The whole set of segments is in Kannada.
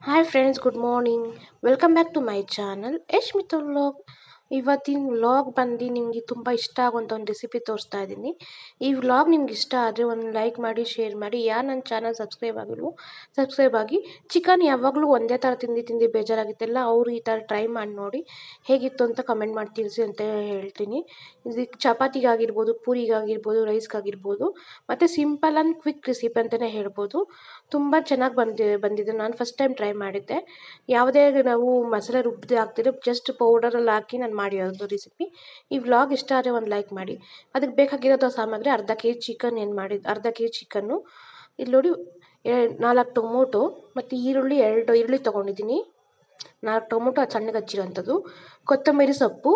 hi friends good morning welcome back to my channel Yash Mithun vlog ಇವತ್ತಿನ ವ್ಲಾಗ್ ಬಂದು ನಿಮಗೆ ತುಂಬ ಇಷ್ಟ ಆಗುವಂಥ ಒಂದು ರೆಸಿಪಿ ತೋರಿಸ್ತಾ ಇದ್ದೀನಿ ಈ ವ್ಲಾಗ್ ನಿಮ್ಗೆ ಇಷ್ಟ ಆದರೆ ಒಂದು ಲೈಕ್ ಮಾಡಿ ಶೇರ್ ಮಾಡಿ ಯಾರು ನನ್ನ ಚಾನಲ್ ಸಬ್ಸ್ಕ್ರೈಬ್ ಆಗಿಲ್ವೋ ಸಬ್ಸ್ಕ್ರೈಬ್ ಆಗಿ ಚಿಕನ್ ಯಾವಾಗಲೂ ಒಂದೇ ಥರ ತಿಂದು ತಿಂದು ಬೇಜಾರಾಗಿತ್ತೆಲ್ಲ ಅವರು ಈ ಥರ ಟ್ರೈ ಮಾಡಿ ನೋಡಿ ಹೇಗಿತ್ತು ಅಂತ ಕಮೆಂಟ್ ಮಾಡಿ ತಿಳಿಸಿ ಅಂತ ಹೇಳ್ತೀನಿ ಇದಕ್ಕೆ ಚಪಾತಿಗಾಗಿರ್ಬೋದು ಪೂರಿಗಾಗಿರ್ಬೋದು ರೈಸ್ಗಾಗಿರ್ಬೋದು ಮತ್ತು ಸಿಂಪಲ್ ಆ್ಯಂಡ್ ಕ್ವಿಕ್ ರೆಸಿಪಿ ಅಂತಲೇ ಹೇಳ್ಬೋದು ತುಂಬ ಚೆನ್ನಾಗಿ ಬಂದಿ ಬಂದಿದೆ ನಾನು ಫಸ್ಟ್ ಟೈಮ್ ಟ್ರೈ ಮಾಡಿದ್ದೆ ಯಾವುದೇ ನಾವು ಮಸಾಲೆ ರುಬ್ಬದೆ ಹಾಕ್ತಿರೋ ಜಸ್ಟ್ ಪೌಡರಲ್ಲಿ ಹಾಕಿ ನಾನು ಮಾಡಿರೋದು ರೆಸಿಪಿ ಈ ವ್ಲಾಗ್ ಇಷ್ಟ ಆದರೆ ಒಂದು ಲೈಕ್ ಮಾಡಿ ಅದಕ್ಕೆ ಬೇಕಾಗಿರೋದು ಸಾಮಗ್ರಿ ಅರ್ಧ ಕೆ ಜಿ ಚಿಕನ್ ಏನು ಮಾಡಿದ್ದು ಅರ್ಧ ಕೆ ಜಿ ಚಿಕನ್ನು ಇಲ್ಲಿ ನೋಡಿ ನಾಲ್ಕು ಟೊಮೊಟೊ ಮತ್ತು ಈರುಳ್ಳಿ ಎರಡು ಈರುಳ್ಳಿ ತೊಗೊಂಡಿದ್ದೀನಿ ನಾಲ್ಕು ಟೊಮೊಟೊ ಅದು ಸಣ್ಣಗೆ ಹಚ್ಚಿರೋಂಥದ್ದು ಕೊತ್ತಂಬರಿ ಸೊಪ್ಪು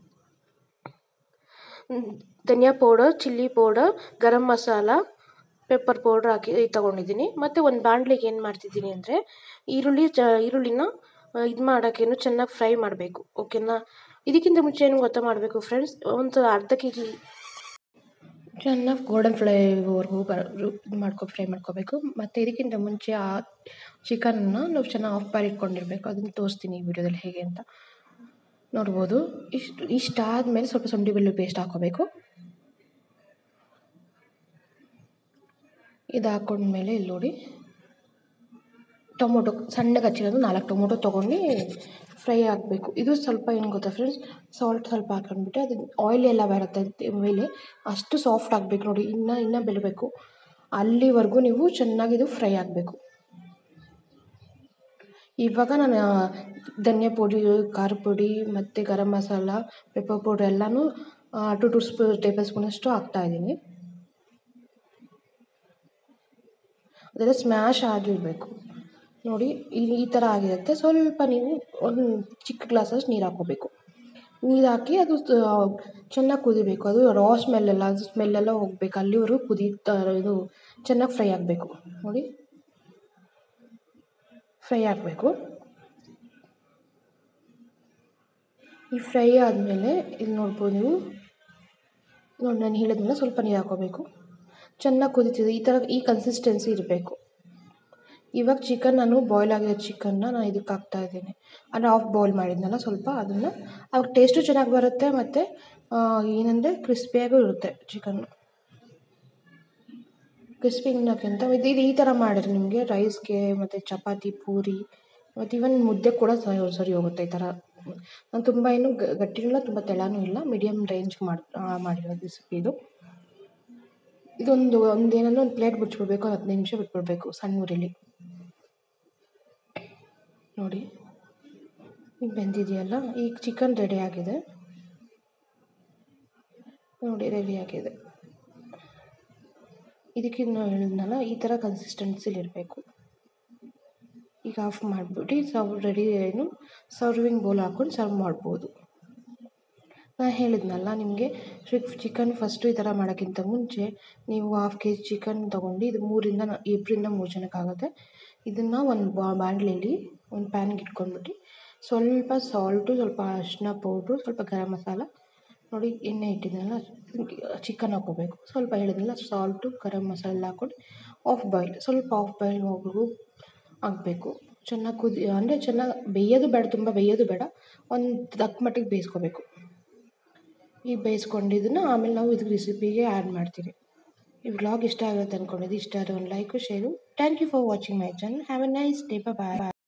dhania powder chilli powder garam masala pepper powder ಹಾಕಿ ತೊಗೊಂಡಿದ್ದೀನಿ ಮತ್ತು ಒಂದು ಬಾಣಲಿಗೆ ಏನು ಮಾಡ್ತಿದ್ದೀನಿ ಅಂದರೆ ಈರುಳ್ಳಿ ಚ ಈರುಳ್ಳಿನ ಇದು ಮಾಡೋಕ್ಕೇನು ಚೆನ್ನಾಗಿ ಫ್ರೈ ಮಾಡಬೇಕು ಓಕೆನಾ ಇದಕ್ಕಿಂತ ಮುಂಚೆ ಏನು ಗೊತ್ತಾ ಮಾಡಬೇಕು ಫ್ರೆಂಡ್ಸ್ ಒಂದು ಅರ್ಧ ಕೆ ಜಿ ಚೆನ್ನಾಗಿ ಗೋಲ್ಡನ್ ಫ್ಲೈವರೆಗೂ ಬರ ಇದು ಮಾಡ್ಕೊ ಫ್ರೈ ಮಾಡ್ಕೋಬೇಕು ಮತ್ತು ಇದಕ್ಕಿಂತ ಮುಂಚೆ ಆ ಚಿಕನ್ನ ನಾವು ಚೆನ್ನಾಗಿ ಆಫ್ ಬಾಯ್ಲ್ ಇಟ್ಕೊಂಡಿರ್ಬೇಕು ಅದನ್ನು ತೋರಿಸ್ತೀನಿ ಈ ವಿಡಿಯೋದಲ್ಲಿ ಹೇಗೆ ಅಂತ ನೋಡ್ಬೋದು ಇಷ್ಟು ಇಷ್ಟಾದಮೇಲೆ ಸ್ವಲ್ಪ ಶುಂಠಿ ಬೆಳ್ಳುಳ್ಳಿ ಪೇಸ್ಟ್ ಹಾಕೋಬೇಕು ಇದು ಹಾಕೊಂಡ್ಮೇಲೆ ಇಲ್ಲಿ ನೋಡಿ ಟೊಮೊಟೊ ಸಣ್ಣಗೆ ಹಚ್ಚಿರೋದು ನಾಲ್ಕು ಟೊಮೊಟೊ ತೊಗೊಂಡು ಫ್ರೈ ಆಗಬೇಕು ಇದು ಸ್ವಲ್ಪ ಏನು ಗೊತ್ತಾ ಫ್ರೆಂಡ್ಸ್ ಸಾಲ್ಟ್ ಸ್ವಲ್ಪ ಹಾಕೊಂಡ್ಬಿಟ್ಟು ಅದು ಆಯಿಲ್ ಎಲ್ಲ ಬರುತ್ತೆ ಮೇಲೆ ಅಷ್ಟು ಸಾಫ್ಟ್ ಆಗಬೇಕು ನೋಡಿ ಇನ್ನೂ ಇನ್ನೂ ಬೆಳಬೇಕು ಅಲ್ಲಿವರೆಗೂ ನೀವು ಚೆನ್ನಾಗಿ ಇದು ಫ್ರೈ ಆಗಬೇಕು ಇವಾಗ ನಾನು ಧನಿಯಾ ಪುಡಿ ಖಾರ ಪುಡಿ ಮತ್ತು ಗರಂ ಮಸಾಲ ಪೆಪ್ಪರ್ ಪೌಡ್ರ್ ಎಲ್ಲನೂ ಟು ಟು ಸ್ಪೂ ಟೇಬಲ್ ಸ್ಪೂನಷ್ಟು ಹಾಕ್ತಾಯಿದ್ದೀನಿ ಅದೆಲ್ಲ ಸ್ಮ್ಯಾಶ್ ಆಗಿರಬೇಕು ನೋಡಿ ಈ ಈ ಥರ ಆಗಿರುತ್ತೆ ಸ್ವಲ್ಪ ನೀವು ಒಂದು ಚಿಕ್ಕ ಗ್ಲಾಸಷ್ಟು ನೀರು ಹಾಕ್ಕೋಬೇಕು ನೀರು ಹಾಕಿ ಅದು ಚೆನ್ನಾಗಿ ಕುದಿಬೇಕು ಅದು ರಾ ಸ್ಮೆಲ್ಲೆಲ್ಲ ಅದು ಸ್ಮೆಲ್ಲೆಲ್ಲ ಹೋಗ್ಬೇಕು ಅಲ್ಲಿವರೆಗೂ ಕುದೀತಾ ಇದು ಚೆನ್ನಾಗಿ ಫ್ರೈ ಆಗಬೇಕು ನೋಡಿ ಫ್ರೈ ಆಗಬೇಕು ಈ ಫ್ರೈ ಆದಮೇಲೆ ಇಲ್ಲಿ ನೋಡ್ಬೋದು ನೀವು ನೋಡಿ ನಾನು ಹೇಳಿದ್ಮೇಲೆ ಸ್ವಲ್ಪ ನೀರು ಹಾಕ್ಕೋಬೇಕು ಚೆನ್ನಾಗಿ ಕುದೀತಿದೆ ಈ ಥರ ಈ ಕನ್ಸಿಸ್ಟೆನ್ಸಿ ಇರಬೇಕು ಇವಾಗ ಚಿಕನ್ ನಾನು ಬಾಯ್ಲ್ ಆಗಿರೋ ಚಿಕನ್ನ ನಾನು ಇದಕ್ಕೆ ಹಾಕ್ತಾ ಇದ್ದೀನಿ ಅಂದರೆ ಆಫ್ ಬಾಯ್ಲ್ ಮಾಡಿದ್ನಲ್ಲ ಸ್ವಲ್ಪ ಅದನ್ನು ಅವಾಗ ಟೇಸ್ಟು ಚೆನ್ನಾಗಿ ಬರುತ್ತೆ ಮತ್ತು ಏನಂದರೆ ಕ್ರಿಸ್ಪಿಯಾಗೂ ಇರುತ್ತೆ ಚಿಕನ್ನು ಕ್ರಿಸ್ಪಿನಕ್ಕಿಂತ ಇದು ಇದು ಈ ಥರ ಮಾಡಿದ್ರೆ ನಿಮಗೆ ರೈಸ್ಗೆ ಮತ್ತು ಚಪಾತಿ ಪೂರಿ ಮತ್ತು ಇವನ್ ಮುದ್ದೆ ಕೂಡ ಸರಿ ಹೋಗುತ್ತೆ ಈ ಥರ ನಾನು ತುಂಬ ಏನು ಗಟ್ಟಿನೂ ಇಲ್ಲ ತುಂಬ ತೆಳ್ಳನೂ ಇಲ್ಲ ಮೀಡಿಯಮ್ ರೇಂಜ್ಗೆ ಮಾಡಿ ಮಾಡಿರೋ ರೆಸಿಪಿ ಇದು ಇದೊಂದು ಒಂದು ಏನಂದ್ರೆ ಒಂದು ಪ್ಲೇಟ್ ಬಿಟ್ಬಿಡ್ಬೇಕು ಒಂದು ಹದಿನೈದು ನಿಮಿಷ ಬಿಟ್ಬಿಡ್ಬೇಕು ಸಣ್ಣ ಉರಿಲಿ ನೋಡಿ ಈಗ ಬೆಂದಿದೆಯಲ್ಲ ಈಗ ಚಿಕನ್ ರೆಡಿ ಆಗಿದೆ ನೋಡಿ ರೆಡಿ ಆಗಿದೆ ಇದಕ್ಕಿನ್ನು ಹೇಳಿದ್ನಲ್ಲ ಈ ಥರ ಕನ್ಸಿಸ್ಟೆನ್ಸಿಲಿರಬೇಕು ಈಗ ಆಫ್ ಮಾಡಿಬಿಟ್ಟು ಸರ್ವ್ ರೆಡಿ ಏನು ಸರ್ವಿಂಗ್ ಬೌಲ್ ಹಾಕ್ಕೊಂಡು ಸರ್ವ್ ಮಾಡ್ಬೋದು ನಾನು ಹೇಳಿದ್ನಲ್ಲ ನಿಮಗೆ ಚಿಕನ್ ಫಸ್ಟು ಈ ಥರ ಮಾಡೋಕ್ಕಿಂತ ಮುಂಚೆ ನೀವು ಹಾಫ್ ಕೆ ಜಿ ಚಿಕನ್ ತೊಗೊಂಡು ಇದು ಮೂರಿಂದ ಇಬ್ಬರಿಂದ ಮೂರು ಜನಕ್ಕಾಗುತ್ತೆ ಇದನ್ನು ಒಂದು ಬಾಣಲೆಯಲ್ಲಿ ಒಂದು ಪ್ಯಾನ್ಗೆ ಇಟ್ಕೊಂಡ್ಬಿಟ್ಟು ಸ್ವಲ್ಪ ಸಾಲ್ಟು ಸ್ವಲ್ಪ ಅರಿಶಿನ ಪೌಡ್ರು ಸ್ವಲ್ಪ ಗರಂ ಮಸಾಲ ನೋಡಿ ಎಣ್ಣೆ ಇಟ್ಟಿದ್ದೀನಲ್ಲ ಚಿಕನ್ ಹಾಕ್ಕೋಬೇಕು ಸ್ವಲ್ಪ ಹೇಳಿದ್ನಲ್ಲ ಸಾಲ್ಟು ಗರಂ ಮಸಾಲ ಹಾಕ್ಕೊಂಡು ಆಫ್ ಬಾಯ್ಲ್ ಸ್ವಲ್ಪ ಆಫ್ ಬಾಯ್ಲ್ ಹೋಗ್ಬೇಕು ಆಗಬೇಕು ಚೆನ್ನಾಗಿ ಕುದಿ ಅಂದರೆ ಚೆನ್ನಾಗಿ ಬೇಯೋದು ಬೇಡ ತುಂಬ ಬೇಯೋದು ಬೇಡ ಒಂದು ತಕ್ಕ ಮಟ್ಟಿಗೆ ಬೇಯಿಸ್ಕೋಬೇಕು ಈ ಬೇಯಿಸ್ಕೊಂಡಿದ್ದನ್ನು ಆಮೇಲೆ ನಾವು ಇದಕ್ಕೆ ರೆಸಿಪಿಗೆ ಆ್ಯಡ್ ಮಾಡ್ತೀವಿ ಈ ವ್ಲಾಗ್ ಇಷ್ಟ ಆಗುತ್ತೆ ಅಂದ್ಕೊಂಡಿದ್ದು ಇಷ್ಟ ಆದರೆ ಒಂದು like share thank you for watching my channel have a nice day bye